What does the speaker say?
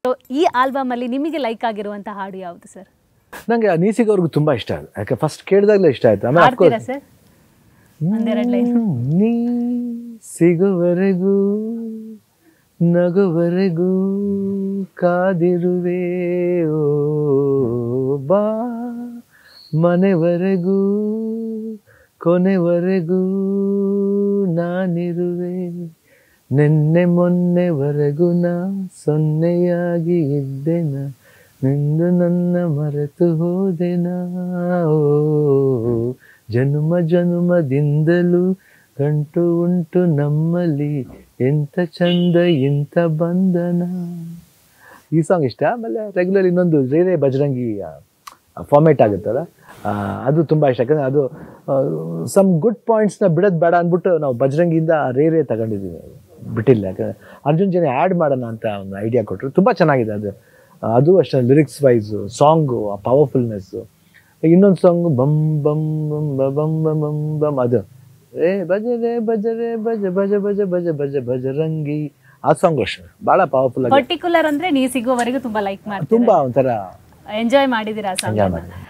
So, ಈ album ಅಲ್ಲಿ ನಿಮಗೆ ಲೈಕ್ ಆಗಿರುವಂತ ಹಾಡು ಯಾವುದು ಸರ್ ನನಗೆ ನೀಸಿಗವ್ರಿಗೂ ತುಂಬ ಇಷ್ಟ ಆಯ್ತು ಯಾಕೆ ಫಸ್ಟ್ ಕೇಳಿದಾಗಲೇ ಇಷ್ಟ ಆಯ್ತು ಆಮೇಲೆ ಹಾಡ್ತೀರಾ ಅಫ್ಕೋರ್ಸ್ ಸರ್ ಒಂದೆರಡು ಲೈನ್ ನೀ ಸಿಗುವರೆಗೂ ನಗುವರೆಗೂ ಕಾದಿರುವೆ ಓ ಬಾ ಮನೆವರೆಗೂ ಕೊನೆವರೆಗೂ ನಾನಿರುವೆ ನಿನ್ನೆ ಮೊನ್ನೆವರೆಗೂ ನಾ ಸೊನ್ನೆಯಾಗಿ ಇದ್ದೆನ ನಿಂದು ನನ್ನ ಮರೆತು ಹೋದೆನಾ ಓ ಜನುಮ ಜನುಮದಿಂದಲೂ ಗಂಟು ಉಂಟು ನಮ್ಮಲ್ಲಿ ಎಂತ ಚಂದ ಎಂತ ಬಂಧನ ಈ ಸಾಂಗ್ ಇಷ್ಟ ಆಮೇಲೆ ರೆಗ್ಯುಲರ್ ಇನ್ನೊಂದು ರೇರೆ ಬಜರಂಗಿ ಫಾರ್ಮೇಟ್ ಆಗುತ್ತಲ್ಲ ಆ, ಅದು ತುಂಬ ಇಷ್ಟ ಯಾಕಂದರೆ ಅದು ಸಮ್ ಗುಡ್ ಪಾಯಿಂಟ್ಸ್ನ ಬಿಡೋದು ಬೇಡ ಅಂದ್ಬಿಟ್ಟು ನಾವು ಬಜರಂಗಿಯಿಂದ ಆ ರೇರೆ ತಗೊಂಡಿದ್ದೀವಿ ಬಿಟ್ಟಿಲ್ಲ ಯಾಕಂದರೆ ಅರ್ಜುನ್ ಜನ ಆ್ಯಡ್ ಮಾಡೋಣ ಅಂತ ಒಂದು ಐಡಿಯಾ ಕೊಟ್ಟರು ತುಂಬ ಚೆನ್ನಾಗಿದೆ ಅದು ಅದು ಅಷ್ಟೇ ಲಿರಿಕ್ಸ್ ವೈಸು ಸಾಂಗು ಆ ಪವರ್ಫುಲ್ನೆಸ್ಸು ಇನ್ನೊಂದು ಸಾಂಗ್ ಬಮ್ ಬಮ್ ಬಮ್ ಬ ಬಮ್ ಬಮ್ ಬಮ್ ಬಮ್ ಅದು ಏ ಬಜರೆ ಬಜರೆ ಬಜ ಬಜ ಬಜ ಬಜ ಬಜ ಬಜರಂಗಿ ಆ ಸಾಂಗ್ ಅಷ್ಟೇ ಭಾಳ ಪವರ್ಫುಲ್ ಆಗಿ ಪರ್ಟಿಕ್ಯುಲರ್ ಅಂದ್ರೆ ನೀವು ಸಿಗೋವರೆಗೂ ತುಂಬಾ ಲೈಕ್ ಮಾಡ್ತೀರಾ ತುಂಬ ಒಂಥರ ಎಂಜಾಯ್ ಮಾಡಿದೀರಾ ಆ ಸಾಂಗ್ ಎಂಜಾಯ್ ಮಾಡಿದೆ